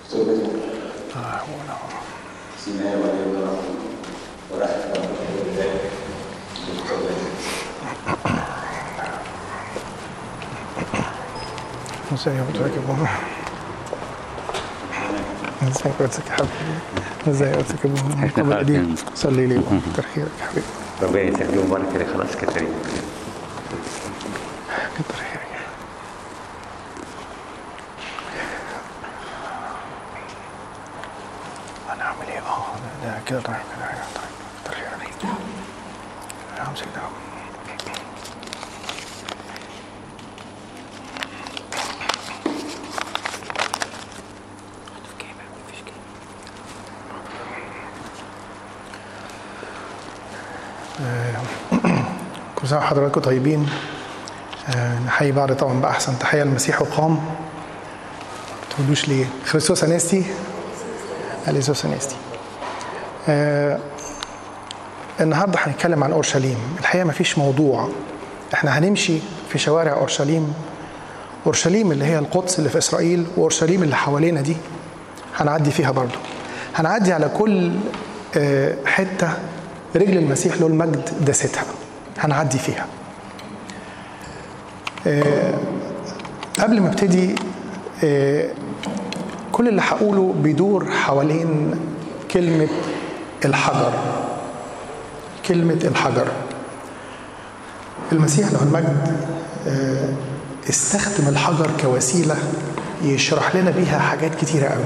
سيناء والإبراهيم ورحمة الله ازاي قلت يا بابا ازاي قلت يا حبيبي ازاي قلت يا بابا إحنا طب عارفين. إيديك. صلي لي بابا كتر خيرك يا حبيبي ربنا يسعدك مبارك كده خلاص كترين كتر خيرك انا اعمل ايه اه ده- ده كده طيب كده طيب كتر خيرك يا امسك ده كل سنه وحضراتكم طيبين آه، نحيي بعض طبعا باحسن تحيه المسيح وقام ما تقولوش ليه خريستوس انستي اليسوس انستي آه، النهارده هنتكلم عن اورشليم الحقيقه ما فيش موضوع احنا هنمشي في شوارع اورشليم اورشليم اللي هي القدس اللي في اسرائيل واورشليم اللي حوالينا دي هنعدي فيها برضو هنعدي على كل آه، حته رجل المسيح له المجد داستها هنعدي فيها آه، قبل ما ابتدي آه، كل اللي هقوله بيدور حوالين كلمة الحجر كلمة الحجر المسيح له المجد آه، استخدم الحجر كوسيلة يشرح لنا بيها حاجات كتيرة قوي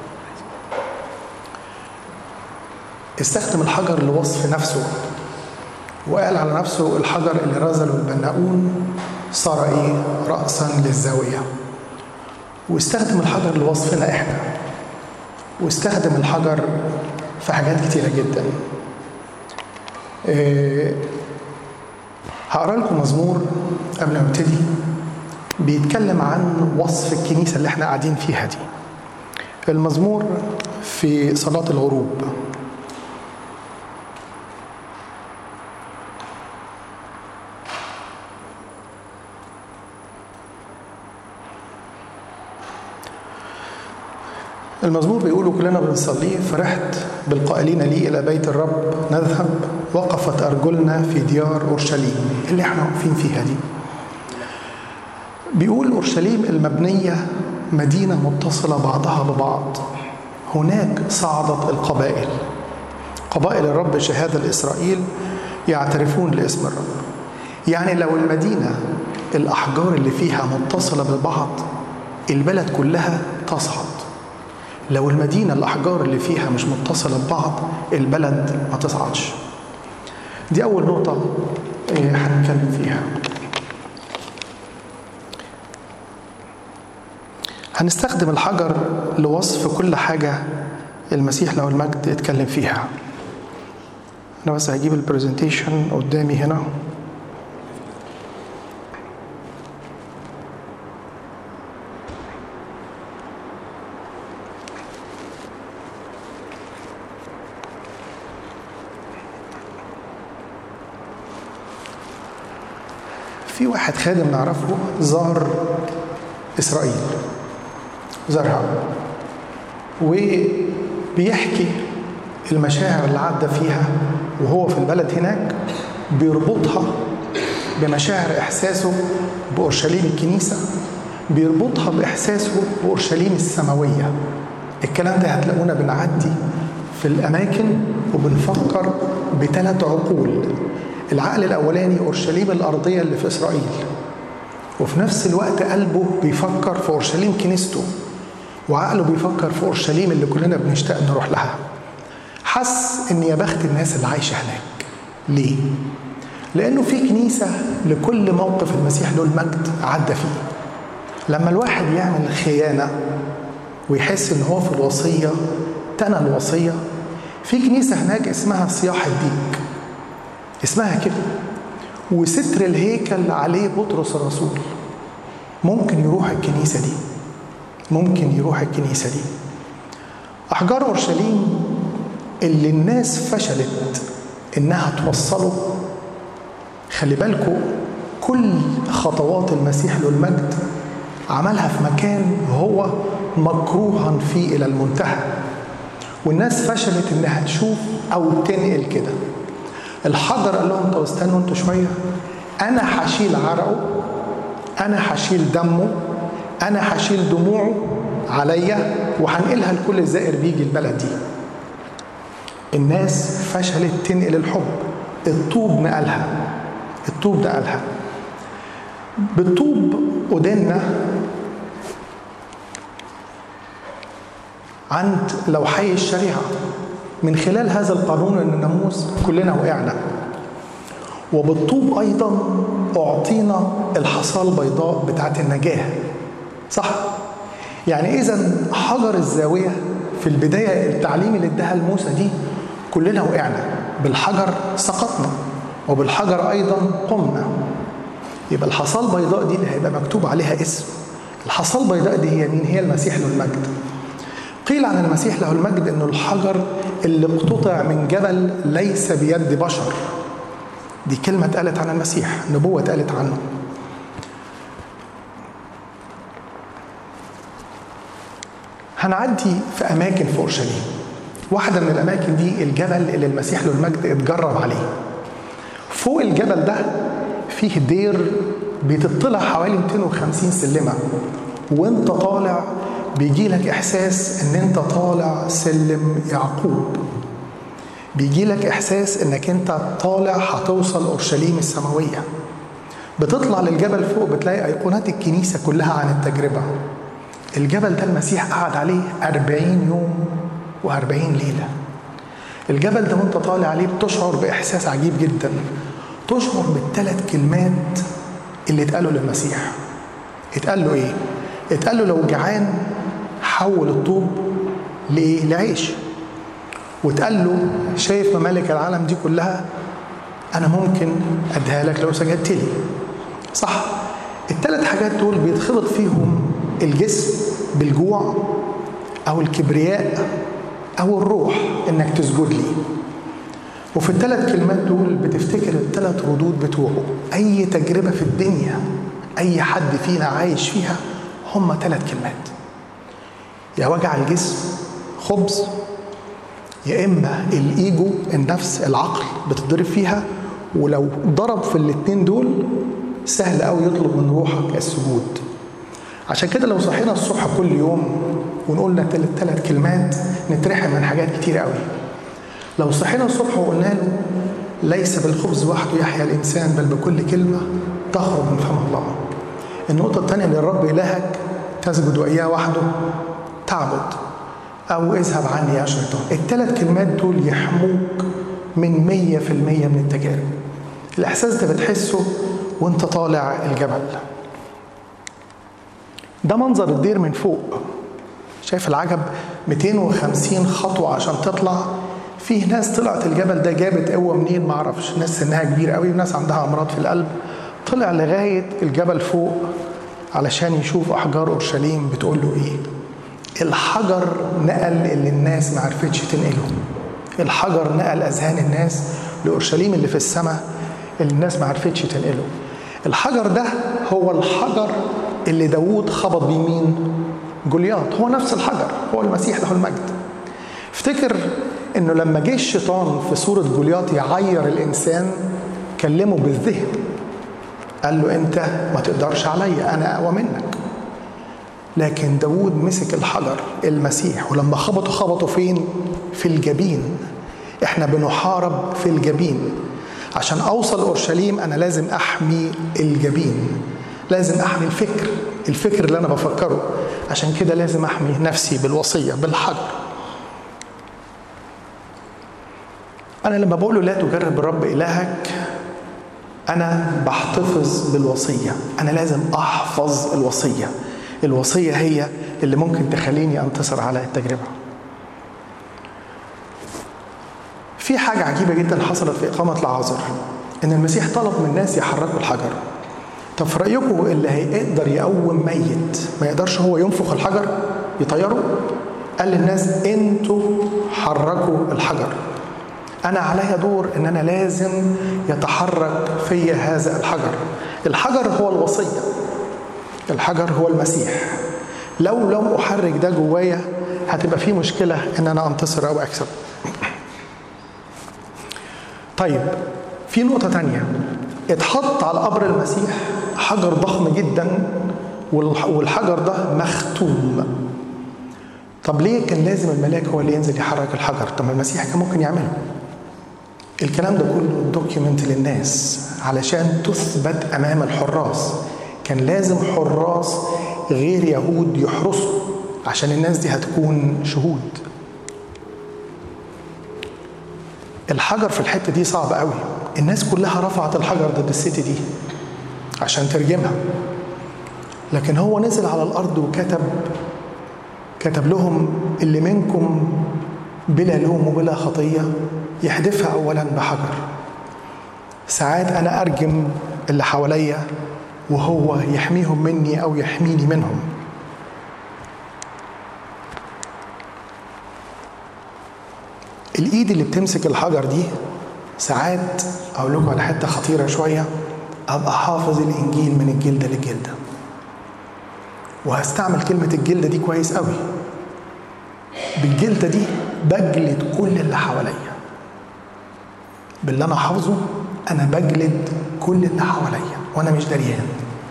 استخدم الحجر لوصف نفسه وقال على نفسه الحجر اللي رزله البناؤون صار ايه رأسا للزاوية واستخدم الحجر لوصفنا احنا واستخدم الحجر في حاجات كتيرة جدا إيه هقرا لكم مزمور قبل ما ابتدي بيتكلم عن وصف الكنيسة اللي احنا قاعدين فيها دي المزمور في صلاة الغروب المزمور بيقولوا كلنا بنصليه فرحت بالقائلين لي إلى بيت الرب نذهب وقفت أرجلنا في ديار أورشليم اللي احنا واقفين فيها دي بيقول أورشليم المبنية مدينة متصلة بعضها ببعض هناك صعدت القبائل قبائل الرب شهادة لإسرائيل يعترفون لاسم الرب يعني لو المدينة الأحجار اللي فيها متصلة ببعض البلد كلها تصعد لو المدينة الأحجار اللي فيها مش متصلة ببعض البلد ما تصعدش دي أول نقطة إيه، هنتكلم فيها هنستخدم الحجر لوصف كل حاجة المسيح له المجد اتكلم فيها أنا بس هجيب البرزنتيشن قدامي هنا في واحد خادم نعرفه زار إسرائيل زارها وبيحكي المشاعر اللي عدى فيها وهو في البلد هناك بيربطها بمشاعر إحساسه بأورشليم الكنيسة بيربطها بإحساسه بأورشليم السماوية الكلام ده هتلاقونا بنعدي في الأماكن وبنفكر بثلاث عقول العقل الأولاني أورشليم الأرضية اللي في إسرائيل وفي نفس الوقت قلبه بيفكر في أورشليم كنيسته وعقله بيفكر في أورشليم اللي كلنا بنشتاق نروح لها حس إن يا بخت الناس اللي عايشة هناك ليه؟ لأنه في كنيسة لكل موقف المسيح له المجد عدى فيه لما الواحد يعمل خيانة ويحس إن هو في الوصية تنى الوصية في كنيسة هناك اسمها صياح الديك اسمها كده وستر الهيكل عليه بطرس الرسول ممكن يروح الكنيسة دي ممكن يروح الكنيسة دي أحجار أورشليم اللي الناس فشلت إنها توصله خلي بالكم كل خطوات المسيح له المجد عملها في مكان هو مكروها فيه الى المنتهى والناس فشلت انها تشوف او تنقل كده الحجر قال لهم طب استنوا انتوا شويه انا هشيل عرقه انا هشيل دمه انا هشيل دموعه عليا وهنقلها لكل الزائر بيجي البلد دي الناس فشلت تنقل الحب الطوب نقلها الطوب نقلها بالطوب أدنا عند لوحي الشريعة من خلال هذا القانون الناموس كلنا وقعنا وبالطوب أيضا أعطينا الحصاة البيضاء بتاعت النجاة صح؟ يعني إذا حجر الزاوية في البداية التعليم اللي اداها لموسى دي كلنا وقعنا بالحجر سقطنا وبالحجر أيضا قمنا يبقى الحصاة البيضاء دي اللي هيبقى مكتوب عليها اسم الحصاة البيضاء دي هي مين؟ هي المسيح له المجد قيل عن المسيح له المجد انه الحجر اللي اقتطع من جبل ليس بيد بشر دي كلمة اتقالت عن المسيح نبوة اتقالت عنه هنعدي في أماكن في أورشليم واحدة من الأماكن دي الجبل اللي المسيح له المجد اتجرب عليه فوق الجبل ده فيه دير بتطلع حوالي 250 سلمة وانت طالع بيجي لك إحساس إن أنت طالع سلم يعقوب بيجي لك إحساس إنك أنت طالع هتوصل أورشليم السماوية بتطلع للجبل فوق بتلاقي أيقونات الكنيسة كلها عن التجربة الجبل ده المسيح قعد عليه أربعين يوم وأربعين ليلة الجبل ده وانت طالع عليه بتشعر بإحساس عجيب جدا تشعر بالثلاث كلمات اللي اتقالوا للمسيح اتقال له ايه اتقال له لو جعان حول الطوب لايه لعيش واتقال له شايف ممالك العالم دي كلها انا ممكن اديها لك لو سجدت لي صح الثلاث حاجات دول بيتخلط فيهم الجسم بالجوع او الكبرياء او الروح انك تسجد لي وفي الثلاث كلمات دول بتفتكر الثلاث ردود بتوعه اي تجربه في الدنيا اي حد فينا عايش فيها هم ثلاث كلمات يا وجع الجسم خبز يا اما الايجو النفس العقل بتضرب فيها ولو ضرب في الاثنين دول سهل قوي يطلب من روحك السجود عشان كده لو صحينا الصبح كل يوم ونقولنا ثلاث كلمات نترحم من حاجات كتير قوي لو صحينا الصبح وقلنا له ليس بالخبز وحده يحيا الانسان بل بكل كلمه تخرج من فم الله النقطه الثانيه للرب الهك تسجد واياه وحده تعبد او اذهب عني يا شيطان الثلاث كلمات دول يحموك من مية في المية من التجارب الإحساس ده بتحسه وانت طالع الجبل ده منظر الدير من فوق شايف العجب 250 خطوة عشان تطلع فيه ناس طلعت الجبل ده جابت قوة منين معرفش ناس سنها كبير قوي وناس عندها أمراض في القلب طلع لغاية الجبل فوق علشان يشوف أحجار أورشليم بتقول له إيه الحجر نقل اللي الناس ما عرفتش تنقله الحجر نقل أذهان الناس لأورشليم اللي في السماء اللي الناس ما عرفتش تنقله الحجر ده هو الحجر اللي داوود خبط بيه مين جولياط هو نفس الحجر هو المسيح له المجد افتكر انه لما جه الشيطان في صورة جولياط يعير الانسان كلمه بالذهن قال له انت ما تقدرش عليا انا اقوى منك لكن داود مسك الحجر المسيح ولما خبطوا خبطوا فين في الجبين احنا بنحارب في الجبين عشان اوصل اورشليم انا لازم احمي الجبين لازم احمي الفكر الفكر اللي انا بفكره عشان كده لازم احمي نفسي بالوصيه بالحجر انا لما بقول له لا تجرب الرب الهك انا بحتفظ بالوصيه انا لازم احفظ الوصيه الوصيه هي اللي ممكن تخليني انتصر على التجربه في حاجه عجيبه جدا حصلت في اقامه العازر ان المسيح طلب من الناس يحركوا الحجر طب في رايكم اللي هيقدر يقوم ميت ما يقدرش هو ينفخ الحجر يطيره قال للناس انتوا حركوا الحجر انا عليا دور ان انا لازم يتحرك في هذا الحجر الحجر هو الوصيه الحجر هو المسيح لو لم احرك ده جوايا هتبقى في مشكله ان انا انتصر او اكسب طيب في نقطه تانية اتحط على قبر المسيح حجر ضخم جدا والح- والحجر ده مختوم طب ليه كان لازم الملاك هو اللي ينزل يحرك الحجر طب ما المسيح كان ممكن يعمله الكلام ده كله دوكيومنت للناس علشان تثبت امام الحراس كان لازم حراس غير يهود يحرسوا عشان الناس دي هتكون شهود الحجر في الحته دي صعب قوي الناس كلها رفعت الحجر ضد الست دي عشان ترجمها لكن هو نزل على الارض وكتب كتب لهم اللي منكم بلا لوم وبلا خطيه يحدفها اولا بحجر ساعات انا ارجم اللي حواليا وهو يحميهم مني او يحميني منهم الايد اللي بتمسك الحجر دي ساعات اقول لكم على حته خطيره شويه ابقى حافظ الانجيل من الجلده للجلده وهستعمل كلمه الجلده دي كويس قوي بالجلده دي بجلد كل اللي حواليا باللي انا حافظه انا بجلد كل اللي حواليا وانا مش دريان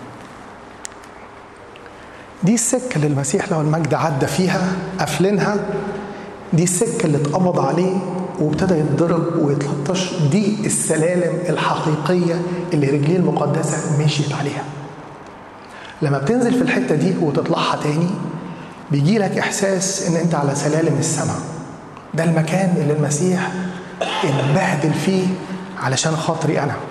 دي السكه اللي المسيح له المجد عدى فيها قافلينها دي السكه اللي اتقبض عليه وابتدى يتضرب ويتلطش دي السلالم الحقيقيه اللي رجليه المقدسه مشيت عليها لما بتنزل في الحته دي وتطلعها تاني بيجي لك احساس ان انت على سلالم السماء ده المكان اللي المسيح اتبهدل فيه علشان خاطري انا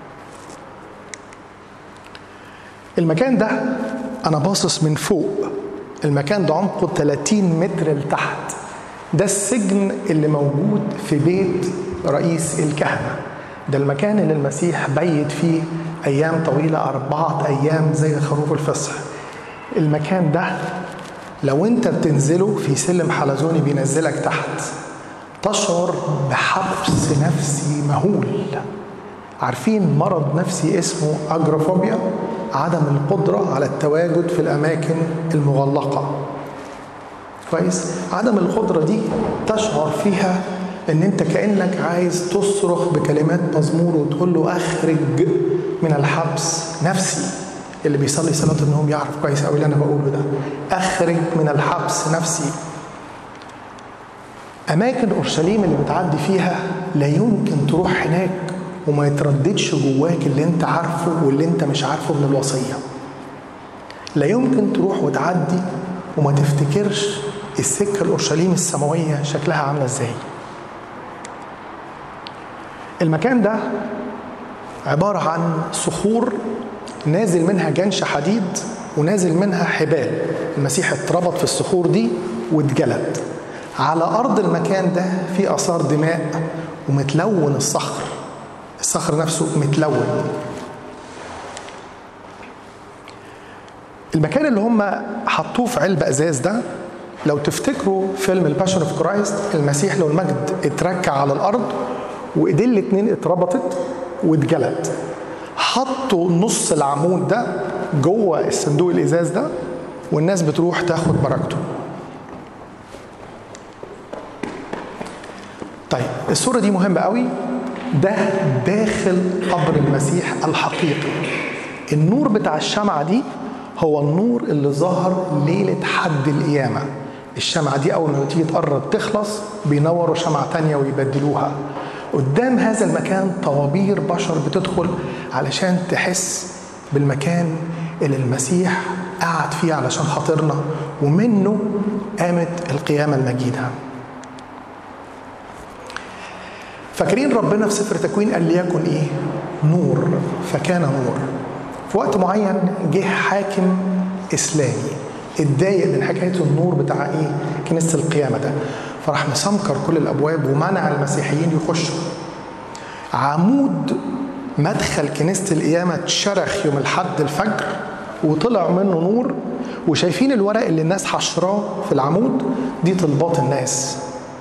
المكان ده انا باصص من فوق المكان ده عمقه 30 متر لتحت ده السجن اللي موجود في بيت رئيس الكهنة ده المكان اللي المسيح بيت فيه أيام طويلة أربعة أيام زي خروف الفصح المكان ده لو أنت بتنزله في سلم حلزوني بينزلك تحت تشعر بحبس نفسي مهول عارفين مرض نفسي اسمه أجروفوبيا عدم القدرة على التواجد في الأماكن المغلقة كويس عدم القدرة دي تشعر فيها ان انت كانك عايز تصرخ بكلمات مزمور وتقول له اخرج من الحبس نفسي اللي بيصلي صلاة النوم يعرف كويس قوي اللي انا بقوله ده اخرج من الحبس نفسي اماكن اورشليم اللي بتعدي فيها لا يمكن تروح هناك وما يترددش جواك اللي انت عارفه واللي انت مش عارفه من الوصيه لا يمكن تروح وتعدي وما تفتكرش السكه الاورشليم السماويه شكلها عامله ازاي المكان ده عباره عن صخور نازل منها جنش حديد ونازل منها حبال المسيح اتربط في الصخور دي واتجلد على ارض المكان ده في اثار دماء ومتلون الصخر الصخر نفسه متلون المكان اللي هم حطوه في علبة ازاز ده لو تفتكروا فيلم الباشن اوف كرايست المسيح له المجد اتركع على الارض وايديه الاتنين اتربطت واتجلد حطوا نص العمود ده جوه الصندوق الازاز ده والناس بتروح تاخد بركته طيب الصورة دي مهمة قوي ده داخل قبر المسيح الحقيقي النور بتاع الشمعة دي هو النور اللي ظهر ليلة حد القيامة الشمعة دي أول ما تيجي تقرب تخلص بينوروا شمعة تانية ويبدلوها قدام هذا المكان طوابير بشر بتدخل علشان تحس بالمكان اللي المسيح قعد فيه علشان خاطرنا ومنه قامت القيامة المجيدة فاكرين ربنا في سفر تكوين قال ليكن ايه نور فكان نور في وقت معين جه حاكم اسلامي اتضايق من حكايه النور بتاع ايه كنيسه القيامه ده فراح مسمكر كل الابواب ومنع المسيحيين يخشوا عمود مدخل كنيسه القيامه اتشرخ يوم الحد الفجر وطلع منه نور وشايفين الورق اللي الناس حشراه في العمود دي طلبات الناس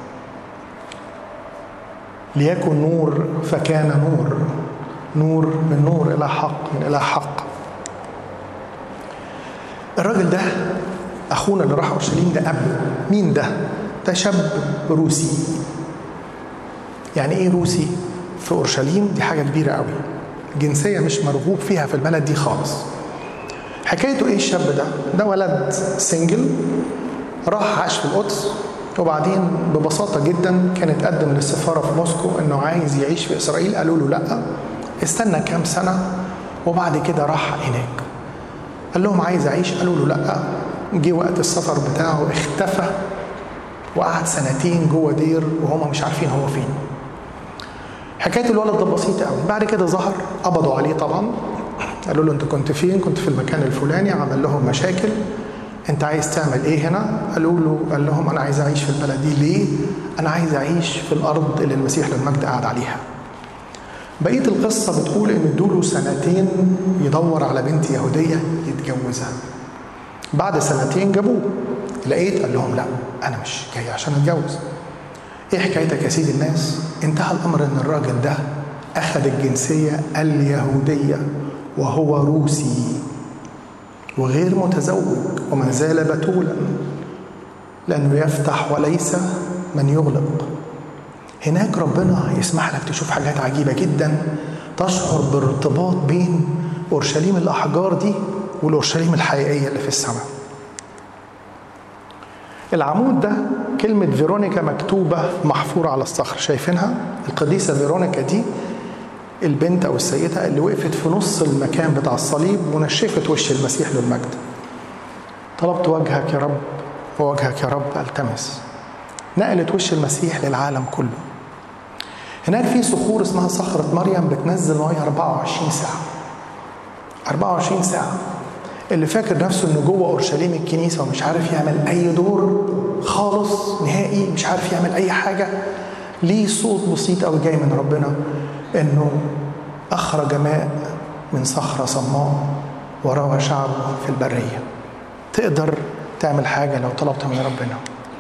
ليكن نور فكان نور نور من نور الى حق من الى حق الراجل ده اخونا اللي راح اورشليم ده قبله مين ده ده شاب روسي يعني ايه روسي في اورشليم دي حاجه كبيره قوي جنسيه مش مرغوب فيها في البلد دي خالص حكايته ايه الشاب ده ده ولد سنجل راح عاش في القدس وبعدين ببساطة جدا كان اتقدم للسفارة في موسكو انه عايز يعيش في اسرائيل قالوا له لا استنى كام سنة وبعد كده راح هناك قال لهم عايز اعيش قالوا له لا جه وقت السفر بتاعه اختفى وقعد سنتين جوه دير وهم مش عارفين هو فين حكايه الولد ده بسيطه قوي بعد كده ظهر قبضوا عليه طبعا قالوا له انت كنت فين كنت في المكان الفلاني عمل لهم مشاكل انت عايز تعمل ايه هنا قالوا له قال لهم انا عايز اعيش في البلد دي ليه انا عايز اعيش في الارض اللي المسيح للمجد قاعد عليها بقيه القصه بتقول ان ادوله سنتين يدور على بنت يهوديه يتجوزها بعد سنتين جابوه لقيت قال لهم لا انا مش جاي عشان اتجوز ايه حكايتك يا سيدي الناس انتهى الامر ان الراجل ده اخذ الجنسيه اليهوديه وهو روسي وغير متزوج وما زال بتولا لانه يفتح وليس من يغلق هناك ربنا يسمح لك تشوف حاجات عجيبه جدا تشعر بارتباط بين اورشليم الاحجار دي والاورشليم الحقيقيه اللي في السماء العمود ده كلمة فيرونيكا مكتوبة محفورة على الصخر شايفينها؟ القديسة فيرونيكا دي البنت أو السيدة اللي وقفت في نص المكان بتاع الصليب ونشفت وش المسيح للمجد طلبت وجهك يا رب ووجهك يا رب التمس نقلت وش المسيح للعالم كله هناك في صخور اسمها صخرة مريم بتنزل مية 24 ساعة 24 ساعة اللي فاكر نفسه انه جوه اورشليم الكنيسه ومش عارف يعمل اي دور خالص نهائي مش عارف يعمل اي حاجه ليه صوت بسيط قوي جاي من ربنا انه اخرج ماء من صخره صماء وروى شعبه في البريه تقدر تعمل حاجه لو طلبت من ربنا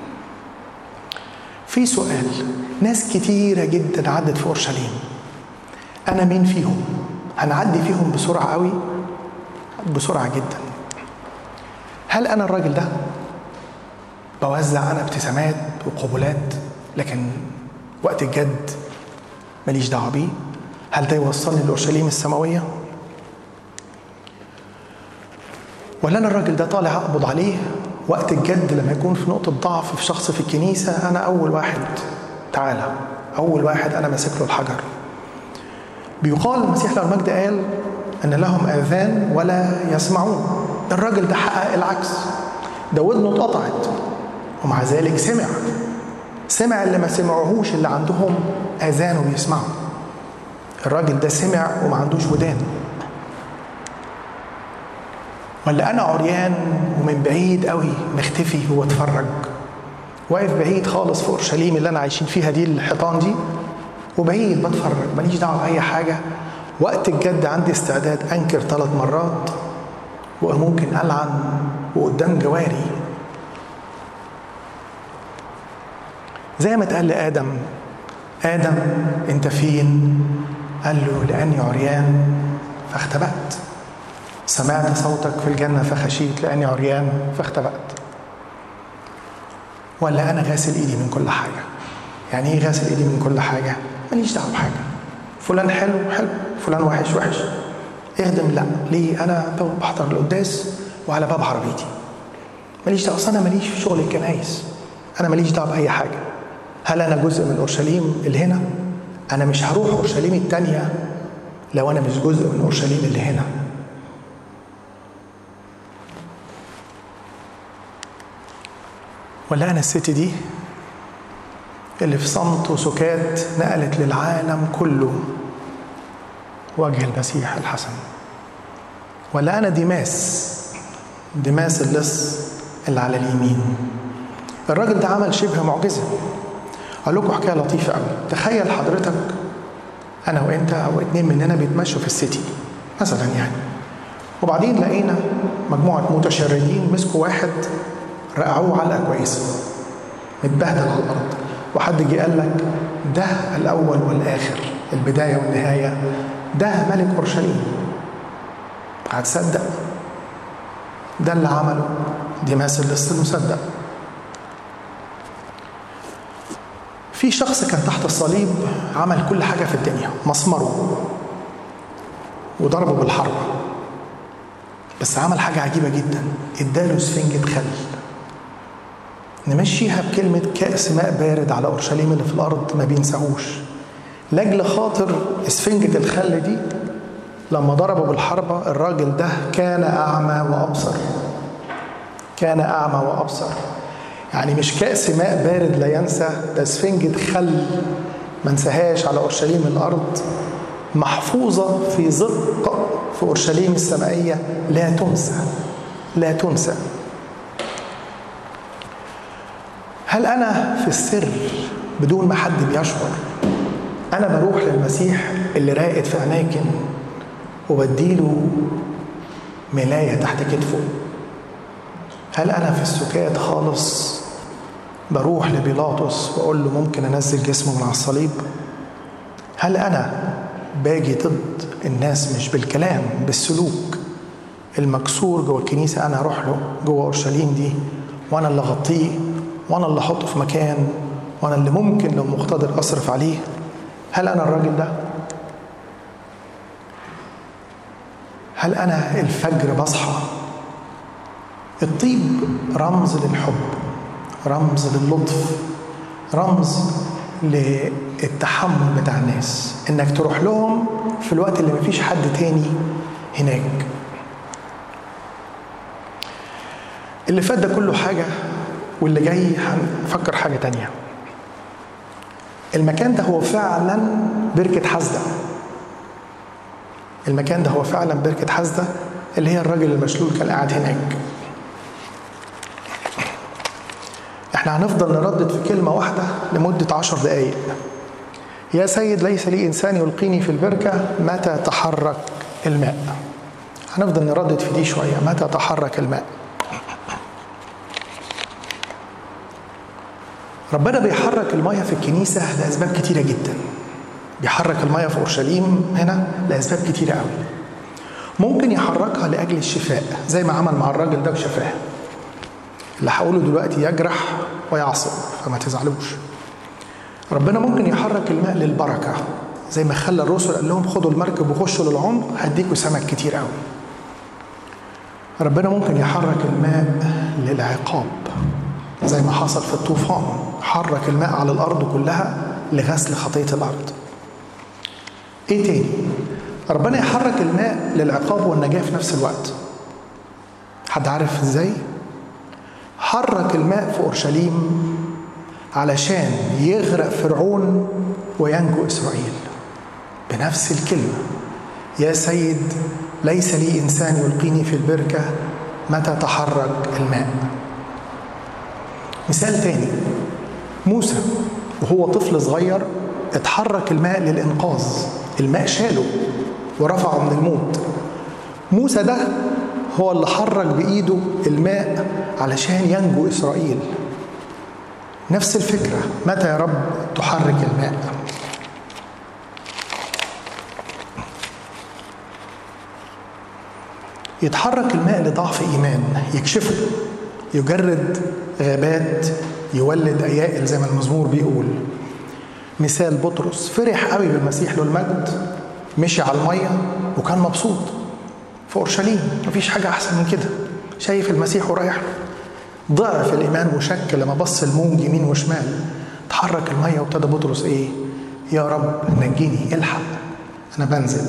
في سؤال ناس كتيره جدا عدت في اورشليم انا مين فيهم هنعدي فيهم بسرعه قوي بسرعة جدا هل أنا الراجل ده بوزع أنا ابتسامات وقبلات لكن وقت الجد ماليش دعوة بيه هل ده يوصلني لأورشليم السماوية ولا أنا الراجل ده طالع أقبض عليه وقت الجد لما يكون في نقطة ضعف في شخص في الكنيسة أنا أول واحد تعالى أول واحد أنا ماسك له الحجر بيقال المسيح له المجد قال ان لهم اذان ولا يسمعون الراجل ده حقق العكس ده ودنه اتقطعت ومع ذلك سمع سمع اللي ما سمعوهوش اللي عندهم اذان وبيسمعوا الراجل ده سمع وما عندوش ودان ولا انا عريان ومن بعيد قوي مختفي واتفرج واقف بعيد خالص في اورشليم اللي انا عايشين فيها دي الحيطان دي وبعيد بتفرج ماليش دعوه باي حاجه وقت الجد عندي استعداد انكر ثلاث مرات وممكن العن وقدام جواري زي ما اتقال لادم ادم انت فين قال له لاني عريان فاختبأت سمعت صوتك في الجنة فخشيت لأني عريان فاختبأت ولا أنا غاسل إيدي من كل حاجة يعني إيه غاسل إيدي من كل حاجة ماليش دعوة بحاجة فلان حلو حلو فلان وحش وحش اخدم لا ليه انا بحضر القداس وعلى باب عربيتي ماليش دعوه اصل انا ماليش في شغل الكنايس انا ماليش دعوه باي حاجه هل انا جزء من اورشليم اللي هنا انا مش هروح اورشليم التانية لو انا مش جزء من اورشليم اللي هنا ولا انا الست دي اللي في صمت وسكات نقلت للعالم كله وجه المسيح الحسن ولا أنا ديماس ديماس اللص اللي على اليمين الراجل ده عمل شبه معجزة أقول لكم حكاية لطيفة قوي تخيل حضرتك أنا وأنت أو اتنين مننا بيتمشوا في السيتي مثلا يعني وبعدين لقينا مجموعة متشردين مسكوا واحد رقعوه علقة كويسة متبهدل على الأرض وحد جه قال لك ده الأول والآخر البداية والنهاية ده ملك أورشليم هتصدق ده اللي عمله ديماس اللص المصدق في شخص كان تحت الصليب عمل كل حاجة في الدنيا مسمره وضربه بالحرب بس عمل حاجة عجيبة جدا اداله سفنجة خل نمشيها بكلمة كأس ماء بارد على أورشليم اللي في الأرض ما بينساهوش لأجل خاطر اسفنجة الخل دي لما ضربه بالحربة الراجل ده كان أعمى وأبصر كان أعمى وأبصر يعني مش كأس ماء بارد لا ينسى ده اسفنجة خل ما انساهاش على أورشليم الأرض محفوظة في زق في أورشليم السمائية لا تنسى لا تنسى هل أنا في السر بدون ما حد بيشعر أنا بروح للمسيح اللي راقد في أماكن وبديله ملاية تحت كتفه هل أنا في السكات خالص بروح لبيلاطس وأقول له ممكن أنزل جسمه من على الصليب هل أنا باجي ضد الناس مش بالكلام بالسلوك المكسور جوه الكنيسة أنا أروح له جوه أورشليم دي وأنا اللي أغطيه وأنا اللي أحطه في مكان وأنا اللي ممكن لو مقتدر أصرف عليه هل أنا الراجل ده؟ هل أنا الفجر بصحى الطيب رمز للحب رمز للطف رمز للتحمل بتاع الناس انك تروح لهم في الوقت اللي مفيش حد تاني هناك اللي فات ده كله حاجة واللي جاي هنفكر حاجة تانية المكان ده هو فعلا بركة حزدة المكان ده هو فعلا بركة حزدة اللي هي الراجل المشلول كان قاعد هناك احنا هنفضل نردد في كلمة واحدة لمدة عشر دقايق يا سيد ليس لي إنسان يلقيني في البركة متى تحرك الماء هنفضل نردد في دي شوية متى تحرك الماء ربنا بيحرك المية في الكنيسة لأسباب كتيرة جدا بيحرك المية في أورشليم هنا لأسباب كتيرة قوي ممكن يحركها لأجل الشفاء زي ما عمل مع الراجل ده وشفاه اللي هقوله دلوقتي يجرح ويعصب فما تزعلوش ربنا ممكن يحرك الماء للبركة زي ما خلى الرسل قال لهم خدوا المركب وخشوا للعمق هديكوا سمك كتير قوي ربنا ممكن يحرك الماء للعقاب زي ما حصل في الطوفان حرك الماء على الأرض كلها لغسل خطية الأرض ايه تاني ربنا يحرك الماء للعقاب والنجاة في نفس الوقت حد عارف ازاي حرك الماء في اورشليم علشان يغرق فرعون وينجو اسرائيل بنفس الكلمه يا سيد ليس لي انسان يلقيني في البركه متى تحرك الماء مثال تاني موسى وهو طفل صغير اتحرك الماء للإنقاذ الماء شاله ورفعه من الموت موسى ده هو اللي حرك بإيده الماء علشان ينجو إسرائيل نفس الفكرة متى يا رب تحرك الماء يتحرك الماء لضعف إيمان يكشفه يجرد غابات يولد أيائل زي ما المزمور بيقول مثال بطرس فرح قوي بالمسيح له المجد مشي على المية وكان مبسوط في أورشليم مفيش حاجة أحسن من كده شايف المسيح ورايح له ضعف الإيمان وشك لما بص الموج يمين وشمال تحرك المية وابتدى بطرس إيه يا رب نجيني الحق أنا بنزل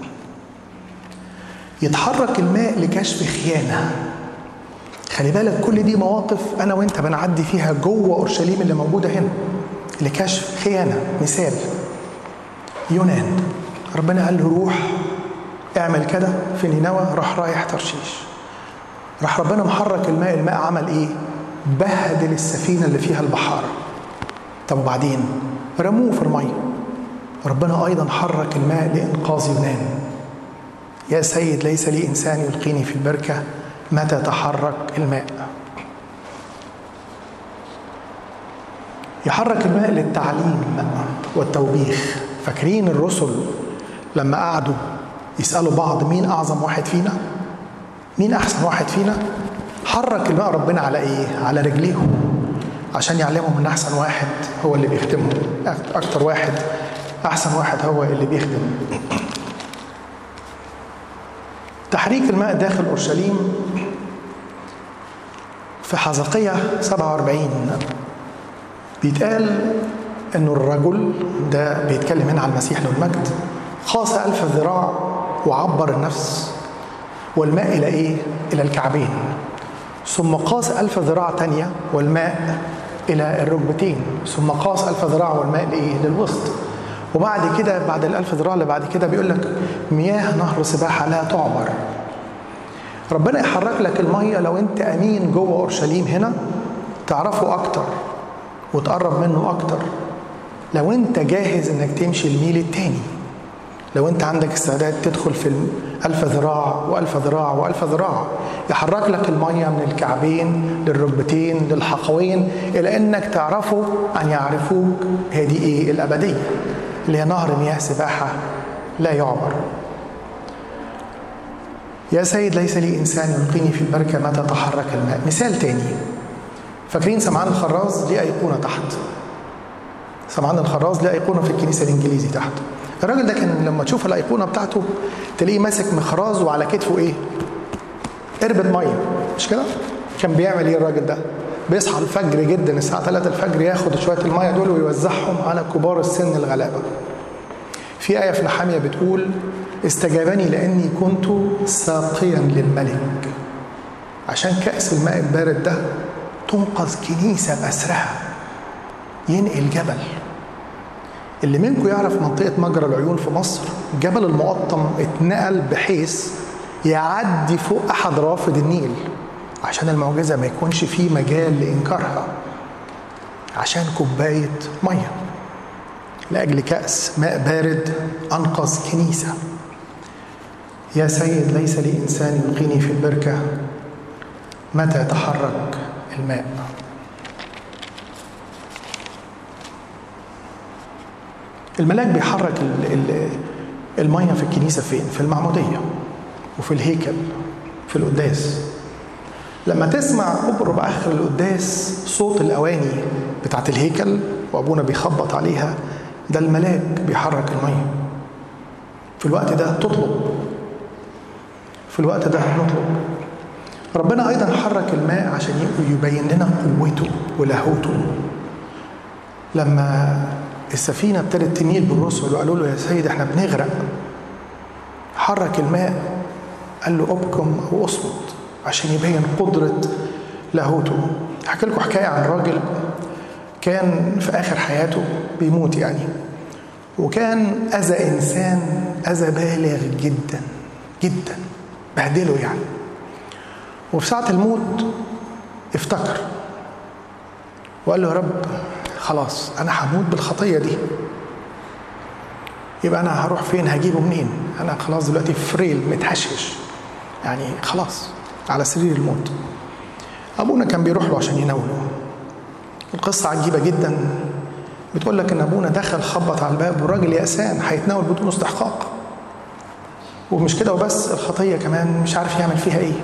يتحرك الماء لكشف خيانة خلي بالك كل دي مواقف أنا وأنت بنعدي فيها جوه أورشليم اللي موجودة هنا لكشف خيانة مثال يونان ربنا قال له روح اعمل كده في نينوى راح رايح ترشيش راح ربنا محرك الماء الماء عمل ايه بهدل السفينة اللي فيها البحارة طب وبعدين رموه في المية ربنا أيضا حرك الماء لإنقاذ يونان يا سيد ليس لي إنسان يلقيني في البركة متى تحرك الماء يحرك الماء للتعليم والتوبيخ فاكرين الرسل لما قعدوا يسألوا بعض مين أعظم واحد فينا مين أحسن واحد فينا حرك الماء ربنا على ايه على رجليهم عشان يعلمهم ان احسن واحد هو اللي بيخدمهم اكتر واحد احسن واحد هو اللي بيخدم تحريك الماء داخل اورشليم في حزقية 47 بيتقال انه الرجل ده بيتكلم هنا على المسيح له المجد خاص ألف ذراع وعبر النفس والماء إلى إيه؟ إلى الكعبين ثم قاس ألف ذراع تانية والماء إلى الركبتين ثم قاس ألف ذراع والماء لإيه؟ للوسط وبعد كده بعد الألف ذراع اللي بعد كده بيقول لك مياه نهر سباحة لا تعبر ربنا يحرك لك المية لو أنت أمين جوه أورشليم هنا تعرفه أكتر وتقرب منه أكتر لو أنت جاهز إنك تمشي الميل التاني لو أنت عندك استعداد تدخل في ألف ذراع وألف ذراع وألف ذراع يحرك لك المية من الكعبين للركبتين للحقوين إلى أنك تعرفوا أن يعرفوك هذه إيه الأبدية اللي هي نهر مياه سباحة لا يعبر يا سيد ليس لي إنسان يلقيني في البركة متى تحرك الماء مثال تاني فاكرين سمعان الخراز ليه أيقونة تحت سمعان الخراز ليه أيقونة في الكنيسة الإنجليزي تحت الراجل ده كان لما تشوف الأيقونة بتاعته تلاقيه ماسك مخراز وعلى كتفه إيه قربة مية مش كده كان بيعمل إيه الراجل ده بيصحى الفجر جدا الساعة 3 الفجر ياخد شوية المية دول ويوزعهم على كبار السن الغلابة في آية في نحامية بتقول استجابني لأني كنت ساقيا للملك عشان كأس الماء البارد ده تنقذ كنيسة بأسرها ينقل جبل اللي منكم يعرف منطقة مجرى العيون في مصر جبل المقطم اتنقل بحيث يعدي فوق أحد رافد النيل عشان المعجزة ما يكونش فيه مجال لإنكارها عشان كوباية مية لأجل كأس ماء بارد أنقذ كنيسة يا سيد ليس لي إنسان يلقيني في البركة متى يتحرك الماء الملاك بيحرك المية في الكنيسة فين؟ في المعمودية وفي الهيكل في القداس لما تسمع قرب آخر القداس صوت الأواني بتاعت الهيكل وأبونا بيخبط عليها ده الملاك بيحرك المية في الوقت ده تطلب في الوقت ده نطلب ربنا أيضا حرك الماء عشان يبين لنا قوته ولاهوته لما السفينة ابتدت تميل بالرسل وقالوا له يا سيد احنا بنغرق حرك الماء قال له ابكم او اصمت عشان يبين قدرة لاهوته احكي لكم حكاية عن راجل كان في آخر حياته بيموت يعني وكان أذى إنسان أذى بالغ جدا جدا بهدله يعني وفي ساعة الموت افتكر وقال له يا رب خلاص أنا هموت بالخطية دي يبقى أنا هروح فين هجيبه منين أنا خلاص دلوقتي فريل متهشش يعني خلاص على سرير الموت أبونا كان بيروح له عشان يناوله القصة عجيبة جدا بتقول لك إن أبونا دخل خبط على الباب والراجل يأسان هيتناول بدون استحقاق ومش كده وبس الخطية كمان مش عارف يعمل فيها إيه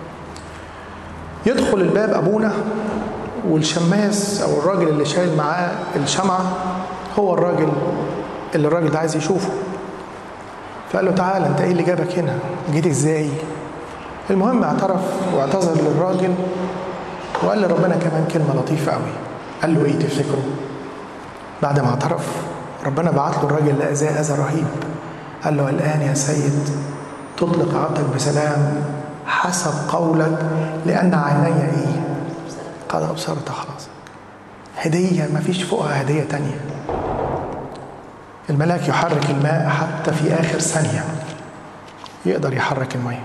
يدخل الباب أبونا والشماس أو الراجل اللي شايل معاه الشمعة هو الراجل اللي الراجل ده عايز يشوفه فقال له تعالى انت ايه اللي جابك هنا جيت ازاي المهم اعترف واعتذر للراجل وقال لربنا كمان كلمه لطيفه قوي قال له ايه تفتكروا بعد ما اعترف ربنا بعت له الراجل اللي اذاه اذى رهيب قال له الان يا سيد تطلق عبدك بسلام حسب قولك لان عيني ايه قد ابصرت خلاص هديه ما فيش فوقها هديه تانيه الملاك يحرك الماء حتى في آخر ثانية يقدر يحرك المية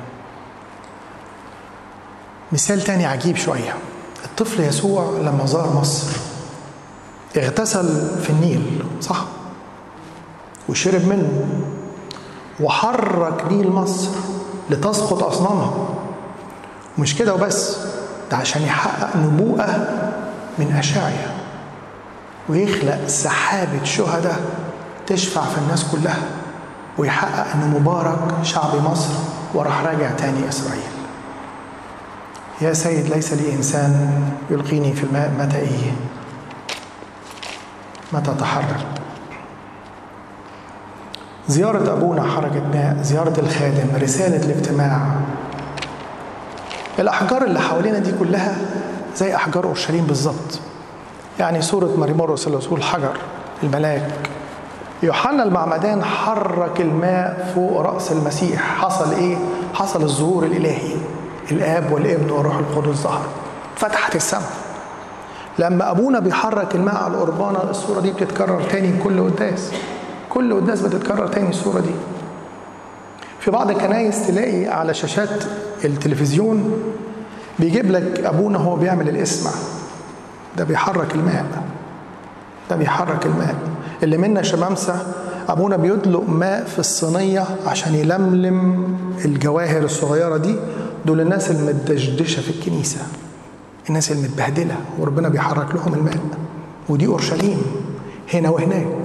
مثال تاني عجيب شوية الطفل يسوع لما زار مصر اغتسل في النيل صح وشرب منه وحرك نيل مصر لتسقط أصنامها مش كده وبس ده عشان يحقق نبوءة من أشعيا ويخلق سحابة شهداء تشفع في الناس كلها ويحقق ان مبارك شعب مصر وراح راجع تاني اسرائيل يا سيد ليس لي إنسان يلقيني في الماء متى إيه متى تحرك زيارة أبونا حركة ماء زيارة الخادم رسالة الاجتماع الأحجار اللي حوالينا دي كلها زي أحجار أورشليم بالظبط يعني سورة مريمورس الرسول حجر الملاك يوحنا المعمدان حرك الماء فوق رأس المسيح حصل إيه؟ حصل الظهور الإلهي الآب والابن والروح القدس ظهر فتحت السماء لما أبونا بيحرك الماء على القربانة الصورة دي بتتكرر تاني كل قداس كل قداس بتتكرر تاني الصورة دي في بعض الكنايس تلاقي على شاشات التلفزيون بيجيب لك أبونا هو بيعمل الإسمع ده بيحرك الماء ده بيحرك الماء اللي منا شمامسة أبونا بيدلق ماء في الصينية عشان يلملم الجواهر الصغيرة دي دول الناس المدشدشة في الكنيسة الناس المتبهدلة وربنا بيحرك لهم الماء ودي أورشليم هنا وهناك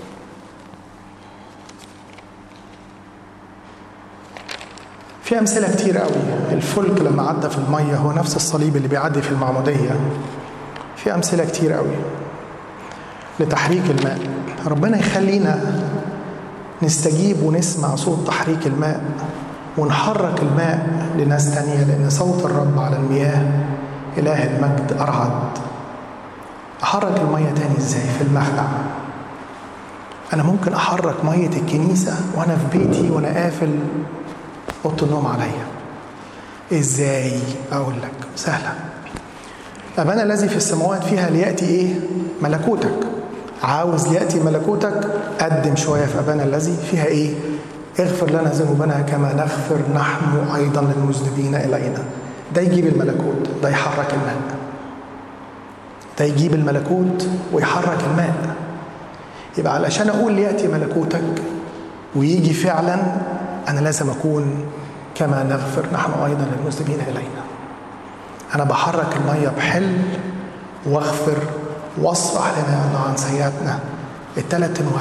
في أمثلة كتير قوي الفلك لما عدى في المية هو نفس الصليب اللي بيعدي في المعمودية في أمثلة كتير قوي لتحريك الماء ربنا يخلينا نستجيب ونسمع صوت تحريك الماء ونحرك الماء لناس تانية لأن صوت الرب على المياه إله المجد أرعد أحرك المية تاني إزاي في المخدع أنا ممكن أحرك مية الكنيسة وأنا في بيتي وأنا قافل أوضة النوم عليا إزاي أقول لك سهلة أبانا الذي في السماوات فيها ليأتي إيه ملكوتك عاوز ليأتي ملكوتك قدم شوية في أبانا الذي فيها إيه اغفر لنا ذنوبنا كما نغفر نحن أيضا للمذنبين إلينا ده يجيب الملكوت ده يحرك الماء ده يجيب الملكوت ويحرك الماء يبقى علشان أقول ليأتي ملكوتك ويجي فعلا أنا لازم أكون كما نغفر نحن أيضا للمذنبين إلينا أنا بحرك المية بحل واغفر واصفح لنا عن سيئاتنا الثلاث أنواع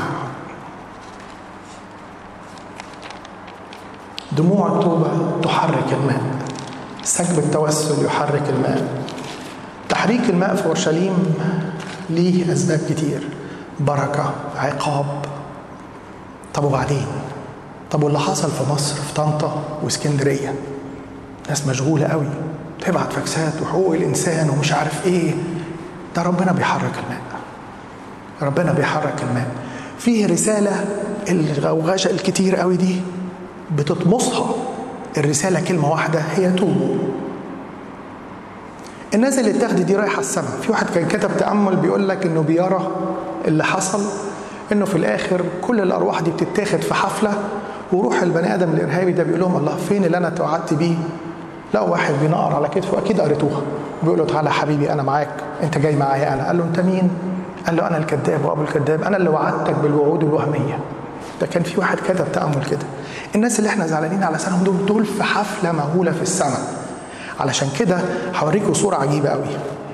دموع التوبة تحرك الماء سكب التوسل يحرك الماء تحريك الماء في أورشليم ليه أسباب كتير بركة عقاب طب وبعدين طب واللي حصل في مصر في طنطا واسكندرية ناس مشغولة قوي تبعت فاكسات وحقوق الإنسان ومش عارف إيه ده ربنا بيحرك الماء ربنا بيحرك الماء فيه رسالة الغوغشة الكتير قوي دي بتطمسها الرسالة كلمة واحدة هي توبوا الناس اللي اتاخدت دي رايحة السماء في واحد كان كتب تأمل بيقول لك انه بيرى اللي حصل انه في الاخر كل الارواح دي بتتاخد في حفلة وروح البني ادم الارهابي ده بيقول لهم الله فين اللي انا توعدت بيه لقوا واحد بينقر على كتفه اكيد قريتوها بيقول له تعالى حبيبي انا معاك انت جاي معايا انا قال له انت مين قال له انا الكذاب وابو الكذاب انا اللي وعدتك بالوعود الوهميه ده كان في واحد كتب تامل كده الناس اللي احنا زعلانين على سنهم دول دول في حفله مهوله في السماء علشان كده هوريكم صوره عجيبه قوي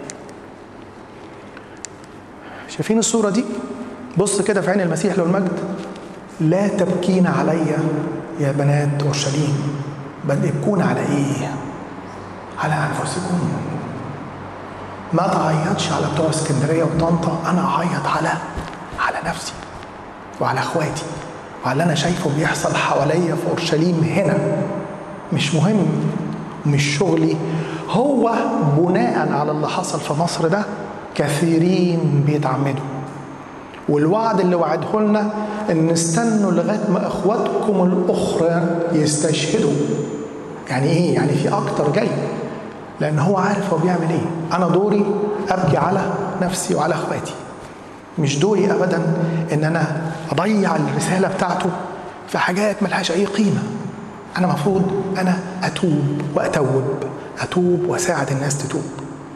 شايفين الصوره دي بص كده في عين المسيح له المجد لا تبكين علي يا بنات اورشليم بل ابكون على ايه على انفسكم ما تعيطش على بتوع اسكندريه وطنطا انا اعيط على على نفسي وعلى اخواتي وعلى اللي انا شايفه بيحصل حواليا في اورشليم هنا مش مهم مش شغلي هو بناء على اللي حصل في مصر ده كثيرين بيتعمدوا والوعد اللي وعده لنا ان استنوا لغايه ما اخواتكم الاخرى يستشهدوا يعني ايه يعني في اكتر جاي لان هو عارف هو بيعمل ايه انا دوري ابكي على نفسي وعلى اخواتي مش دوري ابدا ان انا اضيع الرساله بتاعته في حاجات ملهاش اي قيمه انا المفروض انا اتوب واتوب اتوب واساعد الناس تتوب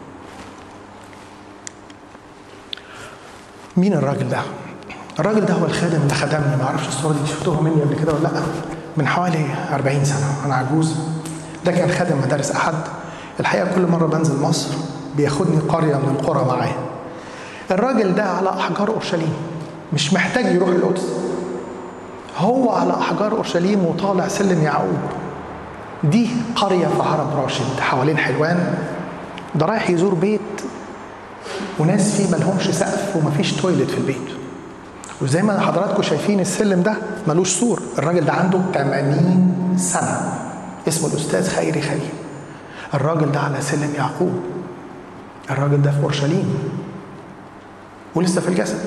مين الراجل ده الراجل ده هو الخادم اللي خدمني ما اعرفش الصوره دي شفتوها مني قبل كده ولا لا من حوالي 40 سنه انا عجوز ده كان خادم مدارس احد الحقيقه كل مره بنزل مصر بياخدني قريه من القرى معاه الراجل ده على احجار اورشليم مش محتاج يروح القدس هو على احجار اورشليم وطالع سلم يعقوب دي قرية في هرم راشد حوالين حلوان ده رايح يزور بيت وناس فيه ملهمش سقف ومفيش تويلت في البيت وزي ما حضراتكم شايفين السلم ده ملوش سور الراجل ده عنده 80 سنة اسمه الأستاذ خيري خليل الراجل ده على سلم يعقوب الراجل ده في أورشليم ولسه في الجسد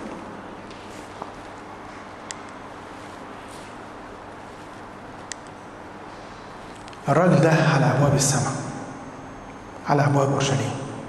الراجل ده على أبواب السماء على أبواب أورشليم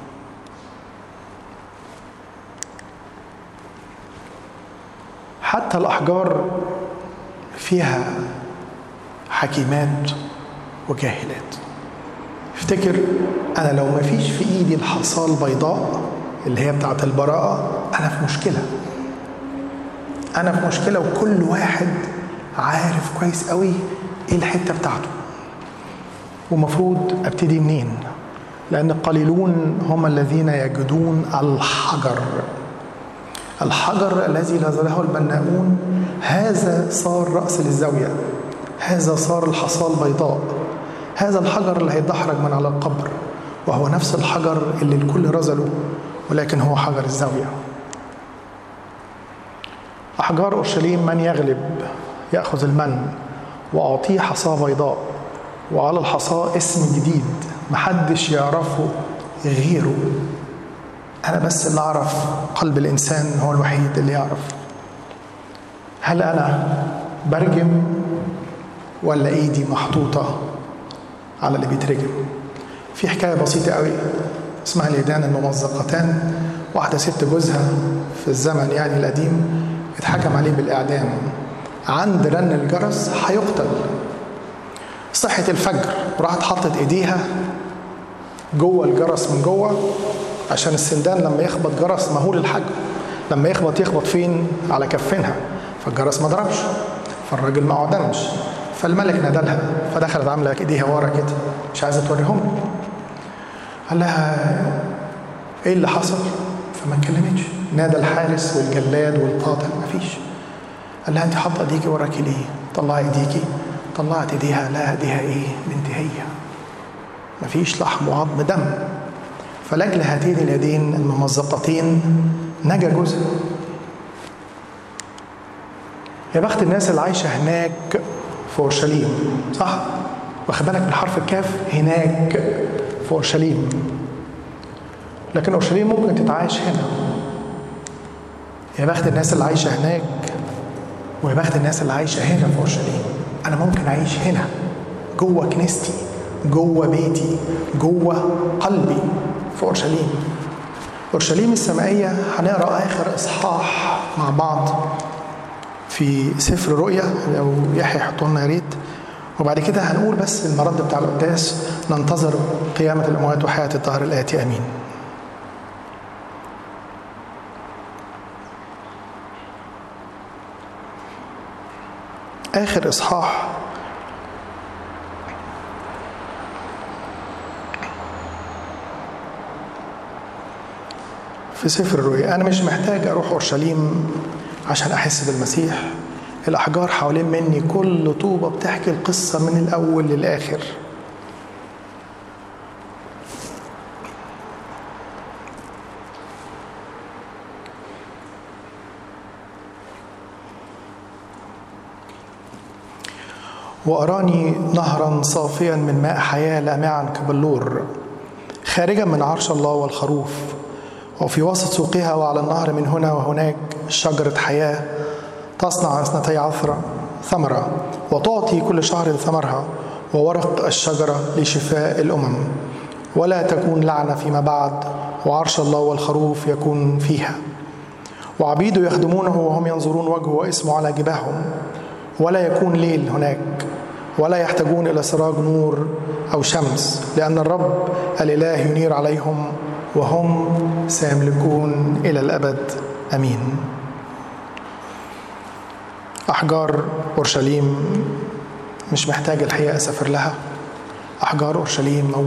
حتى الأحجار فيها حكيمات وجاهلات افتكر أنا لو ما فيش في إيدي الحصاة البيضاء اللي هي بتاعت البراءة أنا في مشكلة أنا في مشكلة وكل واحد عارف كويس قوي إيه الحتة بتاعته ومفروض ابتدي منين لان القليلون هم الذين يجدون الحجر الحجر الذي نزله البناؤون هذا صار راس للزاويه هذا صار الحصاه البيضاء هذا الحجر اللي هيتدحرج من على القبر وهو نفس الحجر اللي الكل رزله ولكن هو حجر الزاويه احجار اورشليم من يغلب ياخذ المن واعطيه حصاه بيضاء وعلى الحصاة اسم جديد محدش يعرفه غيره أنا بس اللي أعرف قلب الإنسان هو الوحيد اللي يعرف هل أنا برجم ولا إيدي محطوطة على اللي بيترجم في حكاية بسيطة قوي اسمها اليدان الممزقتان واحدة ست جوزها في الزمن يعني القديم اتحكم عليه بالإعدام عند رن الجرس هيقتل صحت الفجر وراحت حطت ايديها جوه الجرس من جوه عشان السندان لما يخبط جرس مهول الحجم لما يخبط يخبط فين على كفينها فالجرس ما ضربش فالراجل ما اعدمش فالملك نادلها فدخلت عامله ايديها ورا كده مش عايزه توريهم قال لها ايه اللي حصل فما اتكلمتش نادى الحارس والجلاد والقاتل مفيش قال لها انت حاطه ايديكي وراكي ليه طلعي ايديكي طلعت ايديها لا ايديها ايه بنت هي مفيش لحم وعظم دم فلاجل هاتين اليدين الممزقتين نجا جوزها يا بخت الناس اللي عايشه هناك في اورشليم صح واخد بالك من حرف الكاف هناك في اورشليم لكن اورشليم ممكن تتعايش هنا يا بخت الناس اللي عايشه هناك ويا بخت الناس اللي عايشه هنا في اورشليم انا ممكن اعيش هنا جوه كنيستي جوه بيتي جوه قلبي في اورشليم اورشليم السمائيه هنقرا اخر اصحاح مع بعض في سفر رؤيا لو يحيى يحطوا لنا يا ريت وبعد كده هنقول بس المرد بتاع القداس ننتظر قيامه الاموات وحياه الدهر الاتي امين آخر إصحاح في سفر الرؤيا أنا مش محتاج أروح أورشليم عشان أحس بالمسيح الأحجار حوالين مني كل طوبة بتحكي القصة من الأول للآخر وأراني نهرا صافيا من ماء حياة لامعا كبلور خارجا من عرش الله والخروف وفي وسط سوقها وعلى النهر من هنا وهناك شجرة حياة تصنع اثنتي عثرة ثمرة وتعطي كل شهر ثمرها وورق الشجرة لشفاء الأمم ولا تكون لعنة فيما بعد وعرش الله والخروف يكون فيها وعبيده يخدمونه وهم ينظرون وجهه واسمه على جباههم ولا يكون ليل هناك ولا يحتاجون الى سراج نور او شمس لان الرب الاله ينير عليهم وهم سيملكون الى الابد امين احجار اورشليم مش محتاج الحقيقه اسافر لها احجار اورشليم